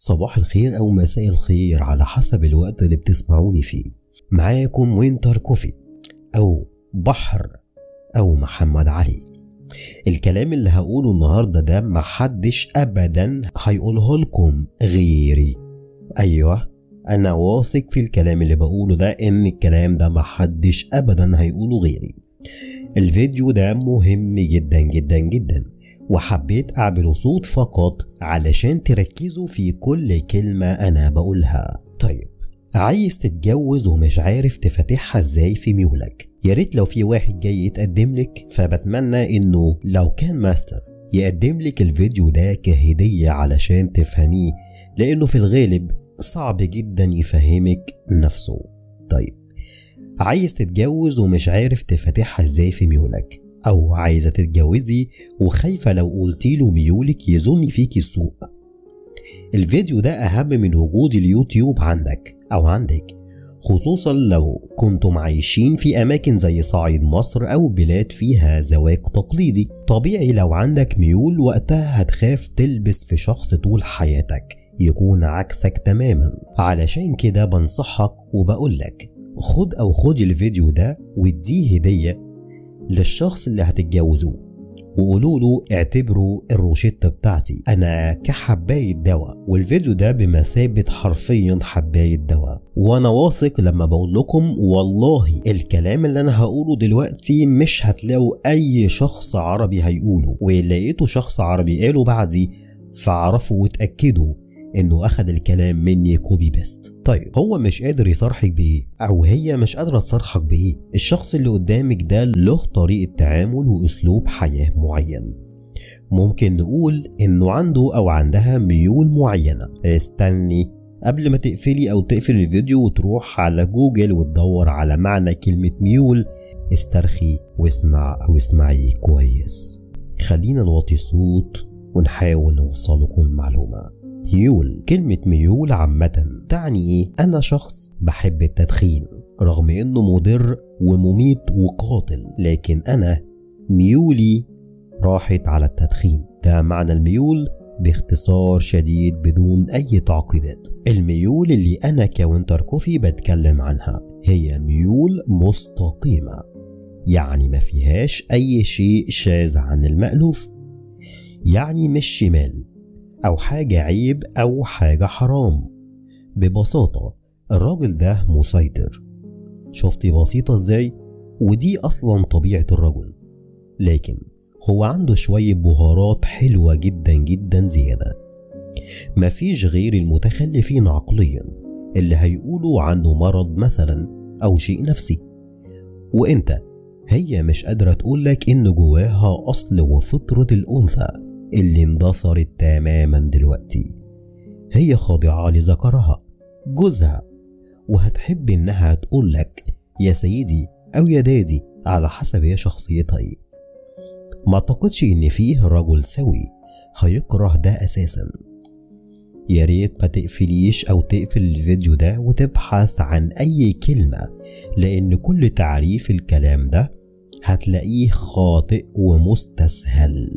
صباح الخير أو مساء الخير على حسب الوقت اللي بتسمعوني فيه معاكم وينتر كوفي أو بحر أو محمد علي الكلام اللي هقوله النهاردة ده محدش أبدا هيقوله لكم غيري أيوه أنا واثق في الكلام اللي بقوله ده إن الكلام ده محدش أبدا هيقوله غيري الفيديو ده مهم جدا جدا جدا وحبيت أعمله صوت فقط علشان تركزوا في كل كلمة أنا بقولها طيب عايز تتجوز ومش عارف تفتحها ازاي في ميولك يا ريت لو في واحد جاي يتقدم لك فبتمنى انه لو كان ماستر يقدم لك الفيديو ده كهدية علشان تفهميه لانه في الغالب صعب جدا يفهمك نفسه طيب عايز تتجوز ومش عارف تفتحها ازاي في ميولك او عايزة تتجوزي وخايفة لو قلتيله ميولك يظن فيكي السوء الفيديو ده أهم من وجود اليوتيوب عندك أو عندك خصوصا لو كنتم عايشين في أماكن زي صعيد مصر أو بلاد فيها زواج تقليدي طبيعي لو عندك ميول وقتها هتخاف تلبس في شخص طول حياتك يكون عكسك تماما علشان كده بنصحك وبقولك خد أو خد الفيديو ده واديه هدية للشخص اللي هتتجوزوه وقولوا له اعتبروا الروشتة بتاعتي انا كحباية دواء والفيديو ده بمثابة حرفيا حباية دواء وانا واثق لما بقول لكم والله الكلام اللي انا هقوله دلوقتي مش هتلاقوا اي شخص عربي هيقوله ولقيتوا شخص عربي قاله بعدي فعرفوا وتأكدوا انه اخد الكلام مني كوبي بيست طيب هو مش قادر يصارحك بايه او هي مش قادره تصارحك بايه الشخص اللي قدامك ده له طريقه تعامل واسلوب حياه معين ممكن نقول انه عنده او عندها ميول معينه استني قبل ما تقفلي او تقفل الفيديو وتروح على جوجل وتدور على معنى كلمه ميول استرخي واسمع او اسمعي كويس خلينا نوطي الصوت ونحاول نوصل لكم المعلومه ميول كلمة ميول عامة تعني إيه؟ أنا شخص بحب التدخين رغم إنه مضر ومميت وقاتل لكن أنا ميولي راحت على التدخين ده معنى الميول باختصار شديد بدون أي تعقيدات الميول اللي أنا كوينتر كوفي بتكلم عنها هي ميول مستقيمة يعني ما فيهاش أي شيء شاذ عن المألوف يعني مش شمال أو حاجة عيب أو حاجة حرام ببساطة الراجل ده مسيطر شفتي بسيطة ازاي؟ ودي أصلا طبيعة الرجل لكن هو عنده شوية بهارات حلوة جدا جدا زيادة مفيش غير المتخلفين عقليا اللي هيقولوا عنه مرض مثلا أو شيء نفسي وانت هي مش قادرة تقولك إن جواها أصل وفطرة الأنثى اللي اندثرت تماما دلوقتي هي خاضعة لذكرها جوزها وهتحب إنها تقولك يا سيدي أو يا دادي على حسب هي شخصيتها إيه ما اعتقدش إن فيه رجل سوي هيكره ده أساسا يا ريت ما تقفليش أو تقفل الفيديو ده وتبحث عن أي كلمة لأن كل تعريف الكلام ده هتلاقيه خاطئ ومستسهل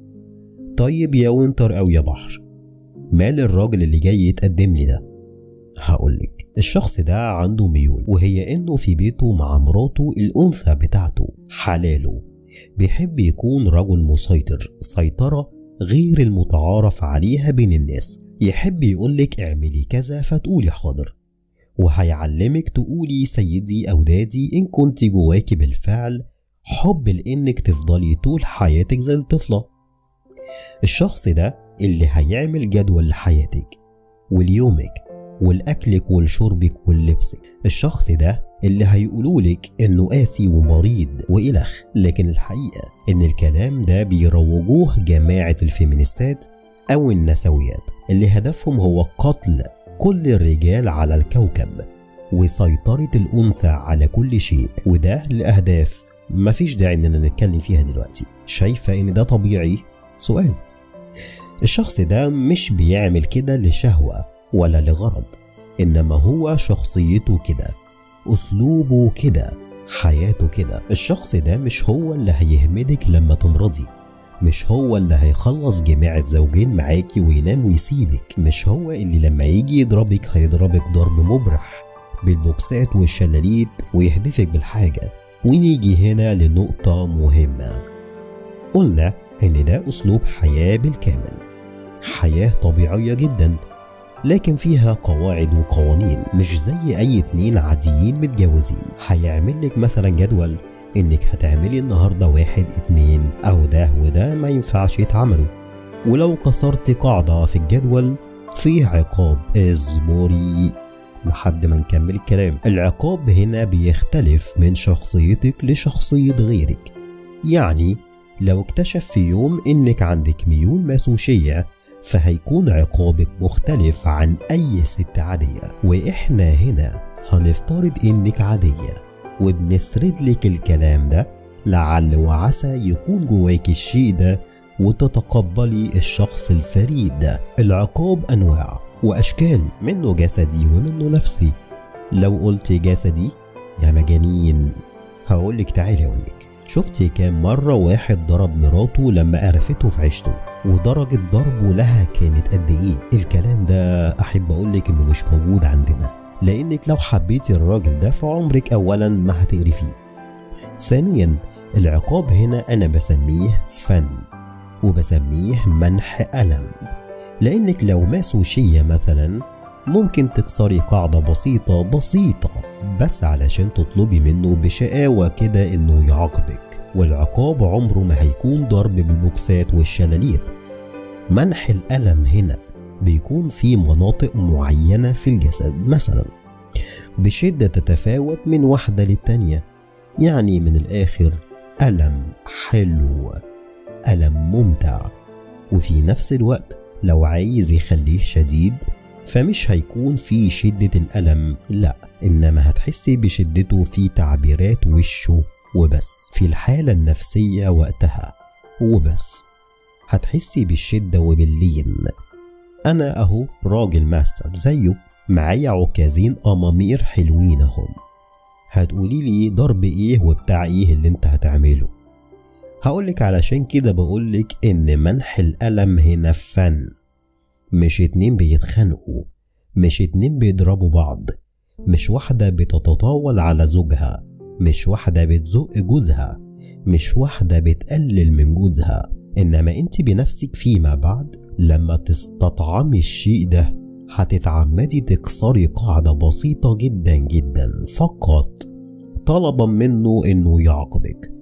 طيب يا وينتر أو يا بحر مال الراجل اللي جاي يتقدم لي ده هقولك الشخص ده عنده ميول وهي انه في بيته مع مراته الانثى بتاعته حلاله بيحب يكون رجل مسيطر سيطرة غير المتعارف عليها بين الناس يحب يقولك اعملي كذا فتقولي حاضر وهيعلمك تقولي سيدي أو دادي إن كنت جواكي بالفعل حب لإنك تفضلي طول حياتك زي الطفلة الشخص ده اللي هيعمل جدول لحياتك وليومك ولأكلك ولشربك وللبسك الشخص ده اللي هيقولولك انه قاسي ومريض وإلخ لكن الحقيقة ان الكلام ده بيروجوه جماعة الفيمينيستات او النسويات اللي هدفهم هو قتل كل الرجال على الكوكب وسيطرة الأنثى على كل شيء وده لأهداف مفيش داعي إننا نتكلم فيها دلوقتي شايفة إن ده طبيعي؟ سؤال الشخص ده مش بيعمل كده لشهوة ولا لغرض إنما هو شخصيته كده أسلوبه كده حياته كده الشخص ده مش هو اللي هيهمدك لما تمرضي مش هو اللي هيخلص جماع الزوجين معاكي وينام ويسيبك مش هو اللي لما يجي يضربك هيضربك ضرب مبرح بالبوكسات والشلاليت ويهدفك بالحاجة ونيجي هنا لنقطة مهمة قلنا إن ده أسلوب حياة بالكامل حياة طبيعية جدا لكن فيها قواعد وقوانين مش زي أي اتنين عاديين متجوزين هيعمل لك مثلا جدول إنك هتعملي النهاردة واحد اتنين أو ده وده ما ينفعش يتعملوا ولو كسرت قاعدة في الجدول فيه عقاب اصبري لحد ما نكمل الكلام العقاب هنا بيختلف من شخصيتك لشخصية غيرك يعني لو اكتشف في يوم انك عندك ميول ماسوشية فهيكون عقابك مختلف عن اي ست عادية واحنا هنا هنفترض انك عادية وبنسرد لك الكلام ده لعل وعسى يكون جواك الشيء ده وتتقبلي الشخص الفريد ده العقاب انواع واشكال منه جسدي ومنه نفسي لو قلت جسدي يا مجانين هقولك تعالي اقولك شفتي كام مرة واحد ضرب مراته لما قرفته في عيشته ودرجة ضربه لها كانت قد ايه الكلام ده احب اقولك انه مش موجود عندنا لانك لو حبيتي الراجل ده فعمرك اولا ما هتقرفيه ثانيا العقاب هنا انا بسميه فن وبسميه منح ألم لأنك لو ماسوشية مثلا ممكن تكسري قاعدة بسيطة بسيطة بس علشان تطلبي منه بشقاوة كده إنه يعاقبك والعقاب عمره ما هيكون ضرب بالبوكسات والشلاليت منح الألم هنا بيكون في مناطق معينة في الجسد مثلا بشدة تتفاوت من واحدة للتانية يعني من الآخر ألم حلو ألم ممتع وفي نفس الوقت لو عايز يخليه شديد فمش هيكون في شدة الألم لا إنما هتحسي بشدته في تعبيرات وشه وبس في الحالة النفسية وقتها وبس هتحسي بالشدة وباللين أنا أهو راجل ماستر زيه معايا عكازين أمامير حلوين أهم هتقولي لي ضرب إيه وبتاع إيه اللي أنت هتعمله هقولك علشان كده بقولك إن منح الألم هنا فن مش اتنين بيتخانقوا مش اتنين بيضربوا بعض مش واحدة بتتطاول على زوجها مش واحدة بتزق جوزها مش واحدة بتقلل من جوزها إنما أنت بنفسك فيما بعد لما تستطعمي الشيء ده هتتعمدي تكسري قاعدة بسيطة جدا جدا فقط طلبا منه إنه يعاقبك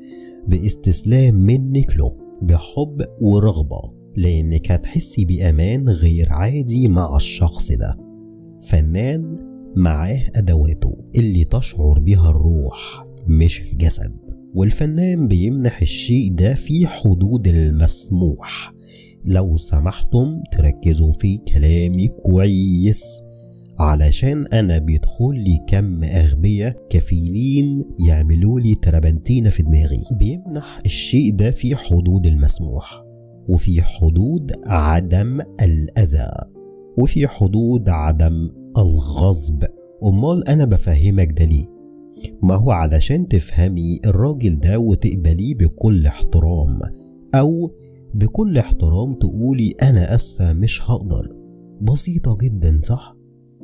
باستسلام منك له بحب ورغبة لأنك هتحسي بأمان غير عادي مع الشخص ده فنان معاه أدواته اللي تشعر بها الروح مش الجسد والفنان بيمنح الشيء ده في حدود المسموح لو سمحتم تركزوا في كلامي كويس علشان انا بيدخل لي كم اغبياء كفيلين يعملوا لي تربنتينة في دماغي بيمنح الشيء ده في حدود المسموح وفي حدود عدم الاذى وفي حدود عدم الغصب امال انا بفهمك ده ليه ما هو علشان تفهمي الراجل ده وتقبليه بكل احترام او بكل احترام تقولي انا اسفه مش هقدر بسيطه جدا صح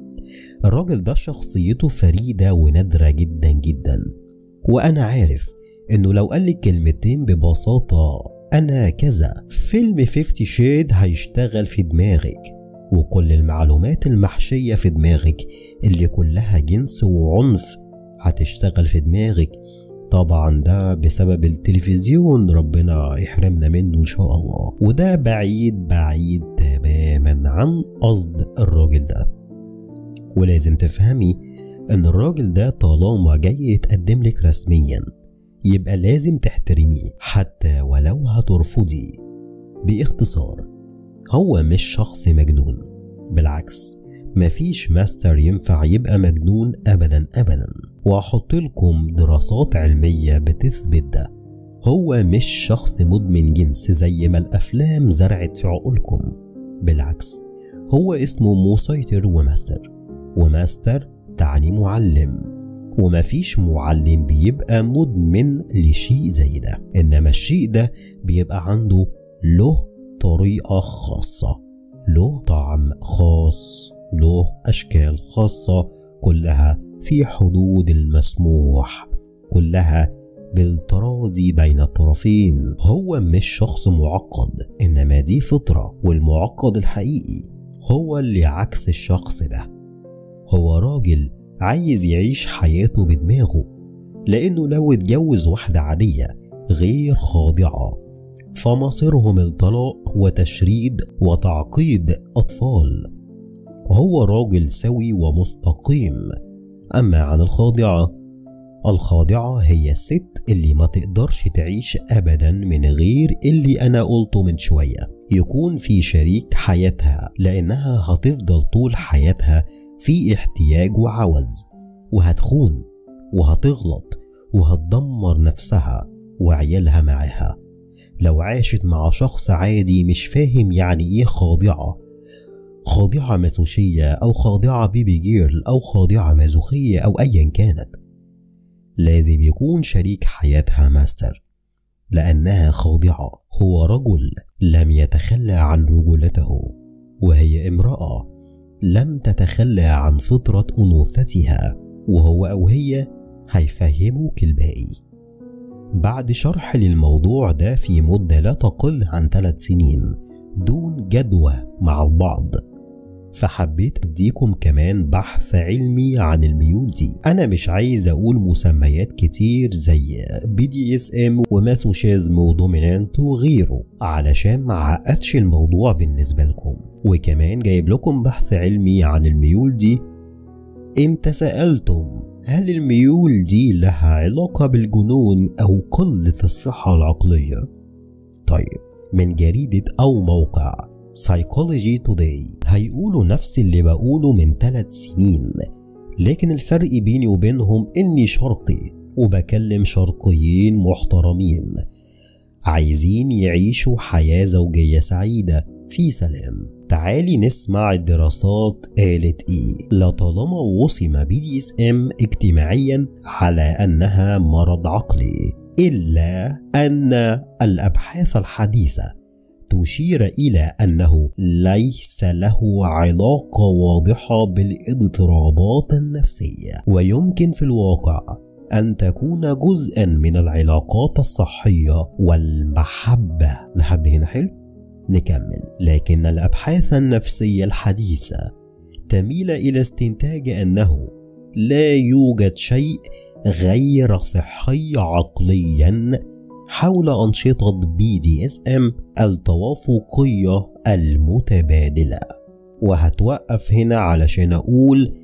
الراجل ده شخصيته فريده ونادره جدا جدا وانا عارف انه لو قالك كلمتين ببساطه انا كذا فيلم 50 شيد هيشتغل في دماغك وكل المعلومات المحشيه في دماغك اللي كلها جنس وعنف هتشتغل في دماغك طبعا ده بسبب التلفزيون ربنا يحرمنا منه ان شاء الله وده بعيد بعيد تماما عن قصد الراجل ده ولازم تفهمي ان الراجل ده طالما جاي يتقدم لك رسميا يبقى لازم تحترميه حتى ولو هترفضي باختصار هو مش شخص مجنون بالعكس مفيش ماستر ينفع يبقى مجنون ابدا ابدا وهحط لكم دراسات علمية بتثبت ده هو مش شخص مدمن جنس زي ما الافلام زرعت في عقولكم بالعكس هو اسمه مسيطر وماستر وماستر تعني معلم ومفيش معلم بيبقى مدمن لشيء زي ده إنما الشيء ده بيبقى عنده له طريقة خاصة له طعم خاص له أشكال خاصة كلها في حدود المسموح كلها بالتراضي بين الطرفين هو مش شخص معقد إنما دي فطرة والمعقد الحقيقي هو اللي عكس الشخص ده هو راجل عايز يعيش حياته بدماغه لأنه لو اتجوز واحدة عادية غير خاضعة فمصيرهم الطلاق وتشريد وتعقيد أطفال هو راجل سوي ومستقيم أما عن الخاضعة الخاضعة هي الست اللي ما تقدرش تعيش أبدا من غير اللي أنا قلته من شوية يكون في شريك حياتها لأنها هتفضل طول حياتها في احتياج وعوز وهتخون وهتغلط وهتدمر نفسها وعيالها معاها لو عاشت مع شخص عادي مش فاهم يعني ايه خاضعة خاضعة ماسوشية أو خاضعة بيبي جيرل أو خاضعة مازوخية أو أيا كانت لازم يكون شريك حياتها ماستر لأنها خاضعة هو رجل لم يتخلى عن رجولته وهي امرأة لم تتخلى عن فطرة أنوثتها وهو أو هي هيفهموك الباقي بعد شرح للموضوع ده في مدة لا تقل عن ثلاث سنين دون جدوى مع البعض فحبيت اديكم كمان بحث علمي عن الميول دي انا مش عايز اقول مسميات كتير زي بي دي اس ام وماسوشيزم ودومينانت وغيره علشان ما عقدش الموضوع بالنسبة لكم وكمان جايب لكم بحث علمي عن الميول دي انت سألتم هل الميول دي لها علاقة بالجنون أو قلة الصحة العقلية؟ طيب من جريدة أو موقع Psychology Today هيقولوا نفس اللي بقوله من ثلاث سنين لكن الفرق بيني وبينهم إني شرقي وبكلم شرقيين محترمين عايزين يعيشوا حياة زوجية سعيدة في سلام تعالي نسمع الدراسات قالت ايه لطالما وصم بي دي اس ام اجتماعيا على انها مرض عقلي الا ان الابحاث الحديثه تشير الى انه ليس له علاقه واضحه بالاضطرابات النفسيه ويمكن في الواقع ان تكون جزءا من العلاقات الصحيه والمحبه لحد هنا حلو نكمل لكن الابحاث النفسيه الحديثه تميل الى استنتاج انه لا يوجد شيء غير صحي عقليا حول أنشطة بي دي اس ام التوافقية المتبادلة وهتوقف هنا علشان أقول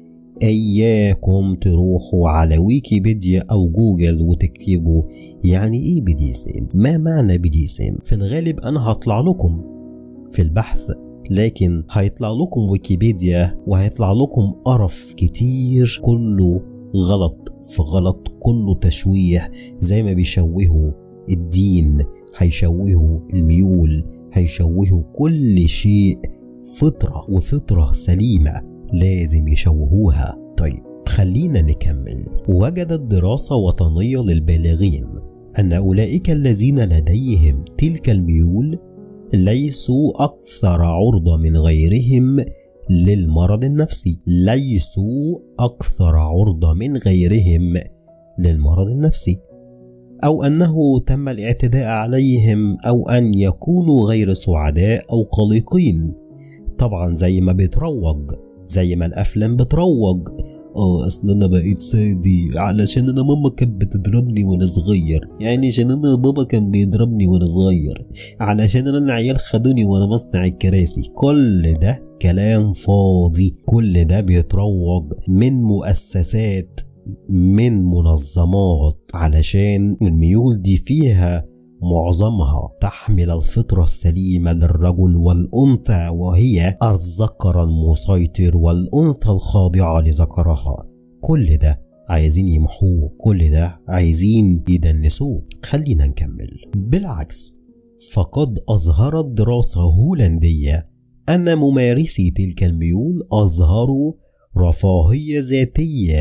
إياكم تروحوا على ويكيبيديا أو جوجل وتكتبوا يعني إيه بي دي اس ام ما معنى بي دي اس ام في الغالب أنا هطلع لكم في البحث لكن هيطلع لكم ويكيبيديا وهيطلع لكم قرف كتير كله غلط في غلط كله تشويه زي ما بيشوهوا الدين هيشوهوا الميول هيشوهوا كل شيء فطرة وفطرة سليمة لازم يشوهوها طيب خلينا نكمل وجدت دراسة وطنية للبالغين أن أولئك الذين لديهم تلك الميول ليسوا أكثر عرضة من غيرهم للمرض النفسي ليسوا أكثر عرضة من غيرهم للمرض النفسي أو أنه تم الاعتداء عليهم أو أن يكونوا غير سعداء أو قلقين طبعا زي ما بيتروج زي ما الأفلام بتروج اه اصل انا بقيت سادي علشان انا ماما كانت بتضربني وانا صغير يعني عشان انا بابا كان بيضربني وانا صغير علشان انا العيال خدوني وانا بصنع الكراسي كل ده كلام فاضي كل ده بيتروج من مؤسسات من منظمات علشان الميول دي فيها معظمها تحمل الفطرة السليمة للرجل والأنثى وهي الذكر المسيطر والأنثى الخاضعة لذكرها كل ده عايزين يمحوه كل ده عايزين يدنسوه خلينا نكمل بالعكس فقد أظهرت دراسة هولندية أن ممارسي تلك الميول أظهروا رفاهية ذاتية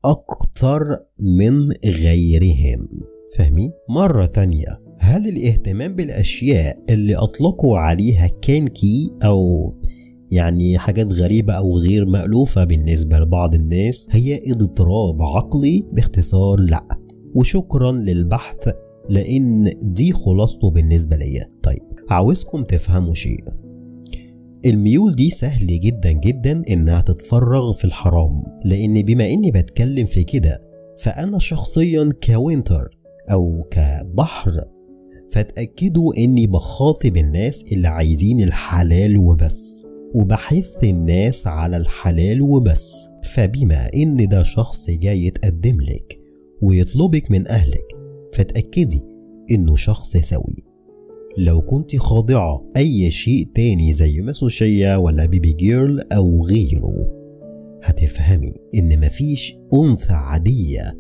أكثر من غيرهم فاهمين؟ مرة تانية هل الاهتمام بالأشياء اللي أطلقوا عليها كان كي أو يعني حاجات غريبة أو غير مألوفة بالنسبة لبعض الناس هي اضطراب عقلي باختصار لأ وشكرا للبحث لأن دي خلاصته بالنسبة ليا طيب عاوزكم تفهموا شيء الميول دي سهل جدا جدا انها تتفرغ في الحرام لان بما اني بتكلم في كده فانا شخصيا كوينتر او كبحر فتأكدوا اني بخاطب الناس اللي عايزين الحلال وبس وبحث الناس على الحلال وبس فبما ان ده شخص جاي يتقدم لك ويطلبك من اهلك فتأكدي انه شخص سوي لو كنت خاضعة أي شيء تاني زي مسوشية ولا بيبي جيرل أو غيره هتفهمي إن مفيش أنثى عادية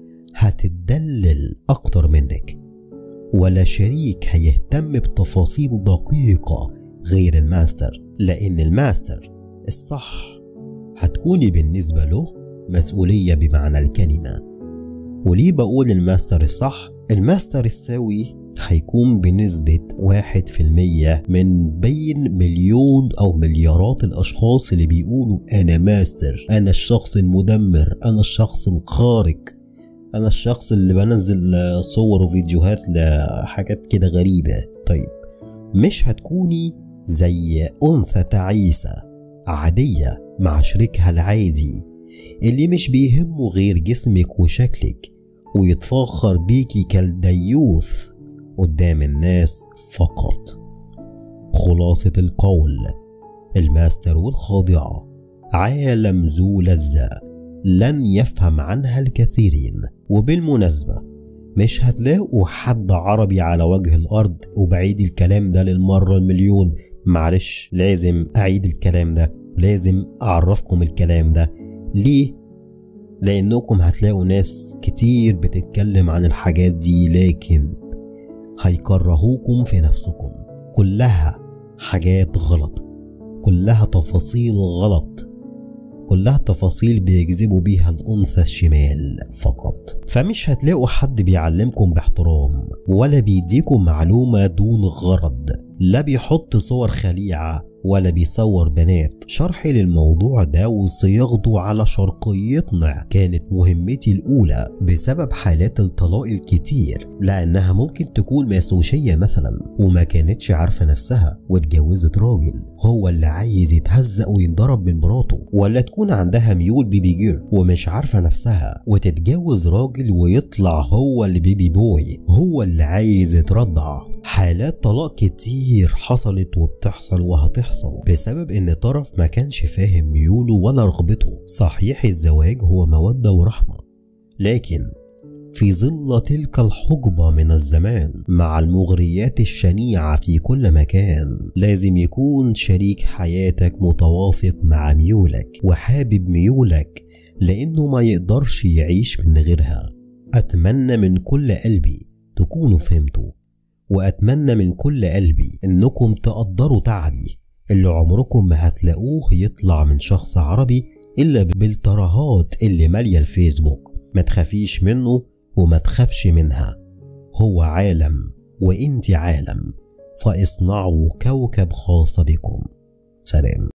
هتتدلل أكتر منك ولا شريك هيهتم بتفاصيل دقيقة غير الماستر لأن الماستر الصح هتكوني بالنسبة له مسؤولية بمعنى الكلمة وليه بقول الماستر الصح؟ الماستر السوي هيكون بنسبة واحد في المية من بين مليون أو مليارات الأشخاص اللي بيقولوا أنا ماستر أنا الشخص المدمر أنا الشخص الخارق أنا الشخص اللي بنزل صور وفيديوهات لحاجات كده غريبة طيب مش هتكوني زي أنثى تعيسة عادية مع شريكها العادي اللي مش بيهمه غير جسمك وشكلك ويتفاخر بيكي كالديوث قدام الناس فقط خلاصة القول الماستر والخاضعة عالم ذو لذة لن يفهم عنها الكثيرين وبالمناسبة مش هتلاقوا حد عربي على وجه الأرض وبعيد الكلام ده للمرة المليون معلش لازم أعيد الكلام ده لازم أعرفكم الكلام ده ليه؟ لأنكم هتلاقوا ناس كتير بتتكلم عن الحاجات دي لكن هيكرهوكم في نفسكم كلها حاجات غلط كلها تفاصيل غلط كلها تفاصيل بيجذبوا بيها الأنثى الشمال فقط فمش هتلاقوا حد بيعلمكم باحترام ولا بيديكم معلومة دون غرض لا بيحط صور خليعة ولا بيصور بنات شرحي للموضوع ده وصياغته على شرقيتنا كانت مهمتي الأولى بسبب حالات الطلاق الكتير لأنها ممكن تكون ماسوشية مثلا وما كانتش عارفة نفسها واتجوزت راجل هو اللي عايز يتهزق وينضرب من مراته ولا تكون عندها ميول بيبي جير ومش عارفة نفسها وتتجوز راجل ويطلع هو اللي بيبي بوي هو اللي عايز يترضع حالات طلاق كتير حصلت وبتحصل وهتحصل بسبب ان طرف ما كانش فاهم ميوله ولا رغبته صحيح الزواج هو مودة ورحمة لكن في ظل تلك الحقبة من الزمان مع المغريات الشنيعة في كل مكان لازم يكون شريك حياتك متوافق مع ميولك وحابب ميولك لأنه ما يقدرش يعيش من غيرها أتمنى من كل قلبي تكونوا فهمتوا وأتمنى من كل قلبي إنكم تقدروا تعبي اللي عمركم ما هتلاقوه يطلع من شخص عربي إلا بالترهات اللي مالية الفيسبوك ما تخافيش منه وما تخافش منها هو عالم وانت عالم فاصنعوا كوكب خاص بكم سلام